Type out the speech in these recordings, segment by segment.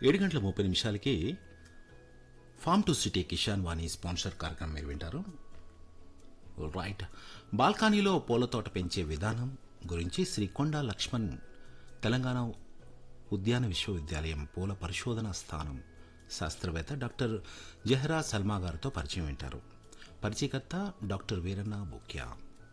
ఏడు గంటల ముప్పై నిమిషాలకి farm to city Kisan Vani sponsor కార్యక్రమం మీరు వింటారు రైట్ బాల్కనీలో పూల తోట పెంచే విధానం గురించి శ్రీ కొండా లక్ష్మణ్ తెలంగాణ ఉద్యాన విశ్వవిద్యాలయం పూల పరిశోధన స్థానం శాస్త్రవేత్త డాక్టర్ జహరా సల్మా గారితో పరిచయం వింటారు పరిచయకర్త doctor Veeranna Bukya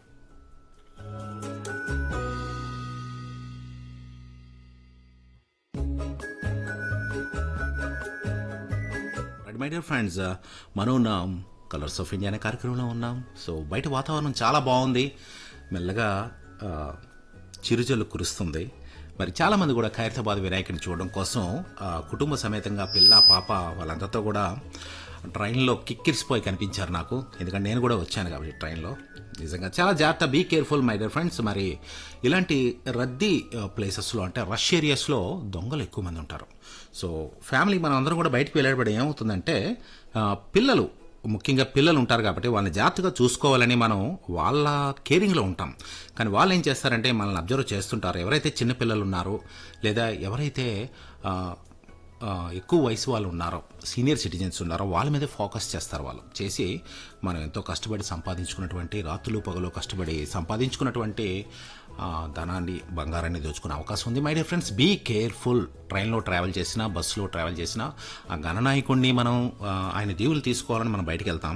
right my dear friends మనం ఉన్నాం కలర్స్ ఆఫ్ ఇండియా అనే కార్యక్రమంలో ఉన్నాం సో బయట వాతావరణం చాలా బాగుంది మెల్లగా ఆ, చిరుజల్లు కురుస్తుంది మరి చాలామంది కూడా ఖైరతాబాద్ వినాయకుడిని చూడడం కోసం ఆ, కుటుంబ సమేతంగా పిల్ల పాప వాళ్ళందరితో కూడా ట్రైన్లో కిక్కిరిసిపోయి కనిపించారు నాకు ఎందుకంటే నేను కూడా వచ్చాను కాబట్టి ట్రైన్లో నిజంగా చాలా జాగ్రత్త be careful my dear friends మరి ఇలాంటి రద్దీ ప్లేసెస్లో అంటే రష్ ఏరియాస్లో దొంగలు ఎక్కువ మంది ఉంటారు సో ఫ్యామిలీ మనం అందరం కూడా బయటికి వెళ్ళేటప్పుడు ఏమవుతుందంటే ఆ, పిల్లలు ముఖ్యంగా పిల్లలు ఉంటారు కాబట్టి వాళ్ళని జాగ్రత్తగా చూసుకోవాలని మనం వాళ్ళ కేరింగ్లో ఉంటాం కానీ వాళ్ళు ఏం చేస్తారంటే మనల్ని అబ్జర్వ్ చేస్తుంటారు ఎవరైతే చిన్న పిల్లలు ఉన్నారో లేదా ఎవరైతే ఆ, ఆ, ఎక్కువ వయసు వాళ్ళు ఉన్నారో సీనియర్ సిటిజన్స్ ఉన్నారో వాళ్ళ మీదే ఫోకస్ చేస్తారు వాళ్ళు చేసి మనం ఎంతో కష్టపడి సంపాదించుకున్నటువంటి రాత్రులు పగలు కష్టపడి సంపాదించుకున్నటువంటి ఆ, ధనాన్ని బంగారాన్ని దోచుకునే అవకాశం ఉంది my dear friends be careful ట్రైన్లో ట్రావెల్ చేసినా బస్సులో ట్రావెల్ చేసినా ఆ గణనాయకుడిని మనం ఆ, ఆయన దీవులు తీసుకోవాలని మనం బయటికి వెళ్తాం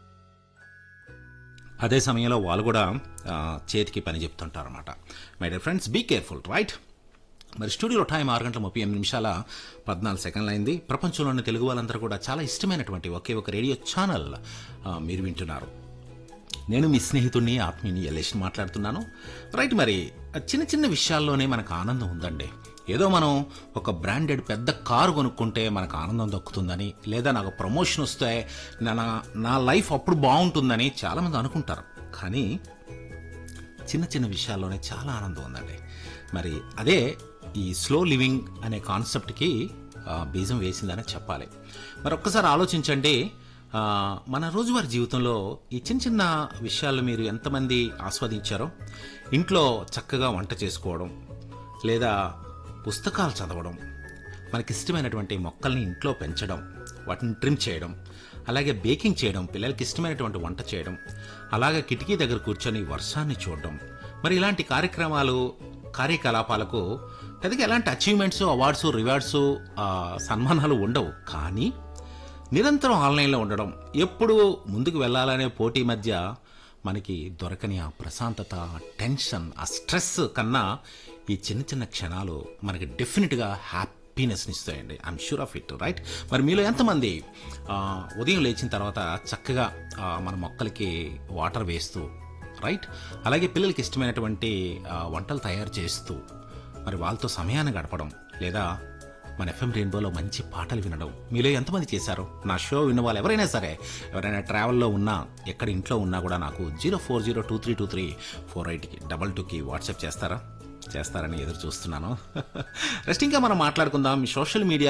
అదే సమయంలో వాళ్ళు కూడా ఆ, చేతికి పని చెప్తుంటారు అనమాట my dear friends be careful right మరి స్టూడియోలో టైం ఆరు గంటల ముప్పై ఎనిమిది నిమిషాల పద్నాలుగు సెకండ్లు అయింది ప్రపంచంలోని తెలుగు వాళ్ళందరూ కూడా చాలా ఇష్టమైనటువంటి ఒకే ఒక రేడియో ఛానల్ ఆ, మీరు వింటున్నారు నేను మీ స్నేహితుడిని ఆత్మీయుని ఎలేషన్ మాట్లాడుతున్నాను రైట్ మరి ఆ చిన్న చిన్న విషయాల్లోనే మనకు ఆనందం ఉందండి ఏదో మనం ఒక బ్రాండెడ్ పెద్ద కారు కొనుక్కుంటే మనకు ఆనందం దక్కుతుందని లేదా నాకు ప్రమోషన్ వస్తే నా నా లైఫ్ అప్పుడు బాగుంటుందని చాలామంది అనుకుంటారు కానీ చిన్న చిన్న విషయాల్లోనే చాలా ఆనందం ఉందండి మరి అదే ఈ స్లో లివింగ్ అనే కాన్సెప్ట్కి ఆ, బీజం వేసిందని చెప్పాలి మరి ఒక్కసారి ఆలోచించండి ఆ, మన రోజువారీ జీవితంలో ఈ చిన్న చిన్న విషయాలు మీరు ఎంతమంది ఆస్వాదించారో ఇంట్లో చక్కగా వంట చేసుకోవడం లేదా పుస్తకాలు చదవడం మనకి ఇష్టమైనటువంటి మొక్కల్ని ఇంట్లో పెంచడం వాటిని ట్రిమ్ చేయడం అలాగే బేకింగ్ చేయడం పిల్లలకి ఇష్టమైనటువంటి వంట చేయడం అలాగే కిటికీ దగ్గర కూర్చొని వర్షాన్ని చూడడం మరి ఇలాంటి కార్యక్రమాలు కార్యకలాపాలకు పెద్దగా ఎలాంటి అచీవ్మెంట్స్ అవార్డ్స్ రివార్డ్స్ సన్మానాలు ఉండవు కానీ నిరంతరం ఆన్లైన్లో ఉండడం ఎప్పుడు ముందుకు వెళ్ళాలనే పోటీ మధ్య మనకి దొరకని ఆ ప్రశాంతత ఆ టెన్షన్ ఆ స్ట్రెస్ కన్నా ఈ చిన్న చిన్న క్షణాలు మనకి డెఫినెట్గా హ్యాపీనెస్ని ఇస్తాయండి I'm sure of it right మరి మీలో ఎంతమంది ఆ, ఉదయం లేచిన తర్వాత చక్కగా ఆ, మన మొక్కలకి వాటర్ వేస్తూ రైట్ అలాగే పిల్లలకి ఇష్టమైనటువంటి ఆ, వంటలు తయారు చేస్తూ మరి వాళ్ళతో సమయాన్ని గడపడం లేదా మన ఎఫ్ఎం రెయిన్బోలో మంచి పాటలు వినడం మీలో ఎంతమంది చేశారు నా షో విన్న వాళ్ళు ఎవరైనా సరే ఎవరైనా ట్రావెల్లో ఉన్నా ఎక్కడ ఇంట్లో ఉన్నా కూడా నాకు zero four zero two three two three four ఎయిట్కి డబల్ టూకి వాట్సాప్ చేస్తారా చేస్తారని ఎదురు చూస్తున్నాను రెస్ట్ ఇంకా మనం మాట్లాడుకుందాం సోషల్ మీడియా